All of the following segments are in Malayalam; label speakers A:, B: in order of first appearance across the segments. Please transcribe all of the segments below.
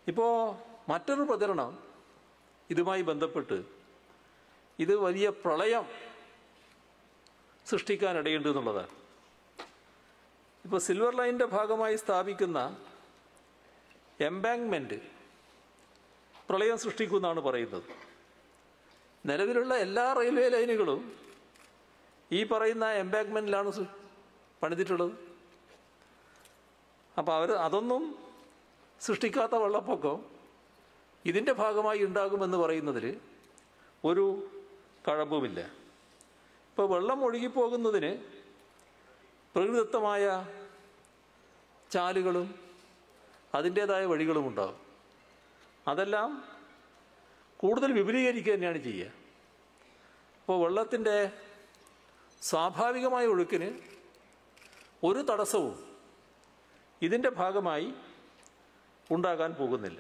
A: ഇപ്പോൾ മറ്റൊരു പ്രചരണം ഇതുമായി ബന്ധപ്പെട്ട് ഇത് വലിയ പ്രളയം സൃഷ്ടിക്കാനിടയുണ്ട് എന്നുള്ളതാണ് ഇപ്പോൾ സിൽവർ ലൈനിൻ്റെ ഭാഗമായി സ്ഥാപിക്കുന്ന എംബാങ്ക്മെൻറ്റ് പ്രളയം സൃഷ്ടിക്കുമെന്നാണ് പറയുന്നത് നിലവിലുള്ള എല്ലാ റെയിൽവേ ലൈനുകളും ഈ പറയുന്ന എംബാങ്ക്മെൻറ്റിലാണ് സൃ- പണിതിട്ടുള്ളത് അപ്പോൾ അവർ അതൊന്നും സൃഷ്ടിക്കാത്ത വെള്ളപ്പൊക്കം ഇതിൻ്റെ ഭാഗമായി ഉണ്ടാകുമെന്ന് പറയുന്നതിൽ ഒരു കഴമ്പുമില്ല ഇപ്പോൾ വെള്ളം ഒഴുകിപ്പോകുന്നതിന് പ്രകൃതിദത്തമായ ചാലുകളും അതിൻ്റേതായ വഴികളും ഉണ്ടാകും അതെല്ലാം കൂടുതൽ വിപുലീകരിക്കുക തന്നെയാണ് ചെയ്യുക അപ്പോൾ വെള്ളത്തിൻ്റെ സ്വാഭാവികമായ ഒഴുക്കിന് ഒരു തടസ്സവും ഇതിൻ്റെ ഭാഗമായി ഉണ്ടാകാൻ പോകുന്നില്ല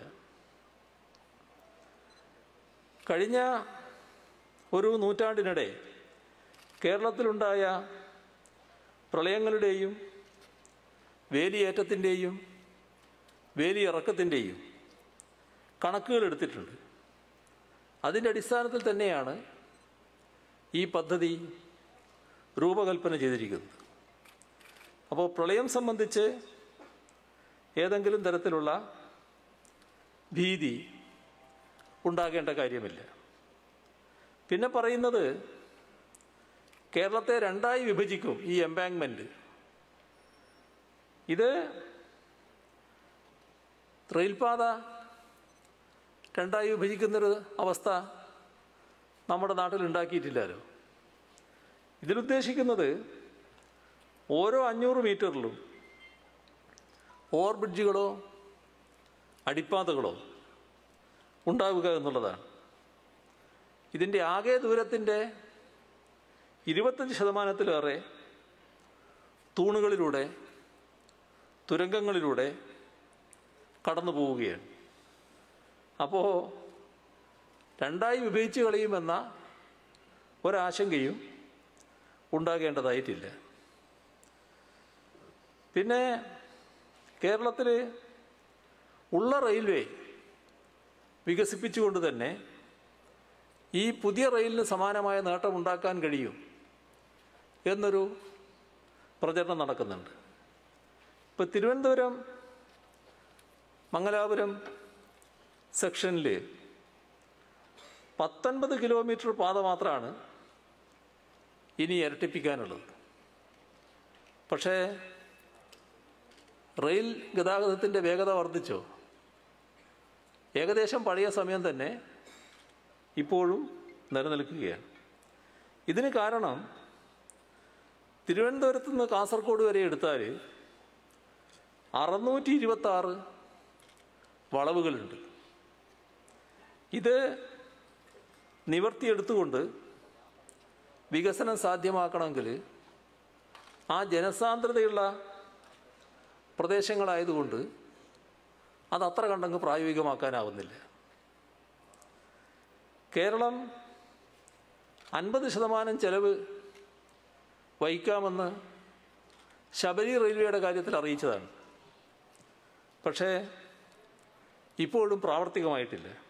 A: കഴിഞ്ഞ ഒരു നൂറ്റാണ്ടിനിടെ കേരളത്തിലുണ്ടായ പ്രളയങ്ങളുടെയും വേലിയേറ്റത്തിൻ്റെയും വേലിയിറക്കത്തിൻ്റെയും കണക്കുകൾ എടുത്തിട്ടുണ്ട് അതിൻ്റെ അടിസ്ഥാനത്തിൽ തന്നെയാണ് ഈ പദ്ധതി രൂപകൽപ്പന ചെയ്തിരിക്കുന്നത് അപ്പോൾ പ്രളയം സംബന്ധിച്ച് ഏതെങ്കിലും തരത്തിലുള്ള ഭീതി ഉണ്ടാകേണ്ട കാര്യമില്ല പിന്നെ പറയുന്നത് കേരളത്തെ രണ്ടായി വിഭജിക്കും ഈ എംബാങ്ക്മെൻറ്റ് ഇത് റെയിൽപാത രണ്ടായി വിഭജിക്കുന്നൊരു അവസ്ഥ നമ്മുടെ നാട്ടിൽ ഉണ്ടാക്കിയിട്ടില്ലല്ലോ ഇതിലുദ്ദേശിക്കുന്നത് ഓരോ അഞ്ഞൂറ് മീറ്ററിലും ഓവർ ബ്രിഡ്ജുകളോ അടിപ്പാതകളോ ഉണ്ടാവുക എന്നുള്ളതാണ് ഇതിൻ്റെ ആകെ ദൂരത്തിൻ്റെ ഇരുപത്തഞ്ച് ശതമാനത്തിലേറെ തൂണുകളിലൂടെ തുരങ്കങ്ങളിലൂടെ കടന്നു പോവുകയാണ് അപ്പോൾ രണ്ടായി വിഭജിച്ച് കളയുമെന്ന ഒരാശങ്കയും ഉണ്ടാകേണ്ടതായിട്ടില്ല പിന്നെ കേരളത്തിൽ ഉള്ള റെയിൽവേ വികസിപ്പിച്ചുകൊണ്ട് തന്നെ ഈ പുതിയ റെയിലിന് സമാനമായ നേട്ടമുണ്ടാക്കാൻ കഴിയും എന്നൊരു പ്രചരണം നടക്കുന്നുണ്ട് ഇപ്പോൾ തിരുവനന്തപുരം മംഗലാപുരം സെക്ഷനിൽ പത്തൊൻപത് കിലോമീറ്റർ പാത മാത്രമാണ് ഇനി ഇരട്ടിപ്പിക്കാനുള്ളത് പക്ഷേ റെയിൽ ഗതാഗതത്തിൻ്റെ വേഗത വർദ്ധിച്ചോ ഏകദേശം പഴയ സമയം തന്നെ ഇപ്പോഴും നിലനിൽക്കുകയാണ് ഇതിന് കാരണം തിരുവനന്തപുരത്ത് നിന്ന് കാസർഗോഡ് വരെ എടുത്താൽ അറുന്നൂറ്റി ഇരുപത്തി ആറ് വളവുകളുണ്ട് ഇത് നിവർത്തിയെടുത്തുകൊണ്ട് വികസനം സാധ്യമാക്കണമെങ്കിൽ ആ ജനസാന്ദ്രതയുള്ള പ്രദേശങ്ങളായതുകൊണ്ട് അത് അത്ര കണ്ടങ്ങ് പ്രായോഗികമാക്കാനാവുന്നില്ല കേരളം അൻപത് ശതമാനം ചെലവ് വഹിക്കാമെന്ന് ശബരി റെയിൽവേയുടെ കാര്യത്തിൽ അറിയിച്ചതാണ് പക്ഷേ ഇപ്പോഴും പ്രാവർത്തികമായിട്ടില്ല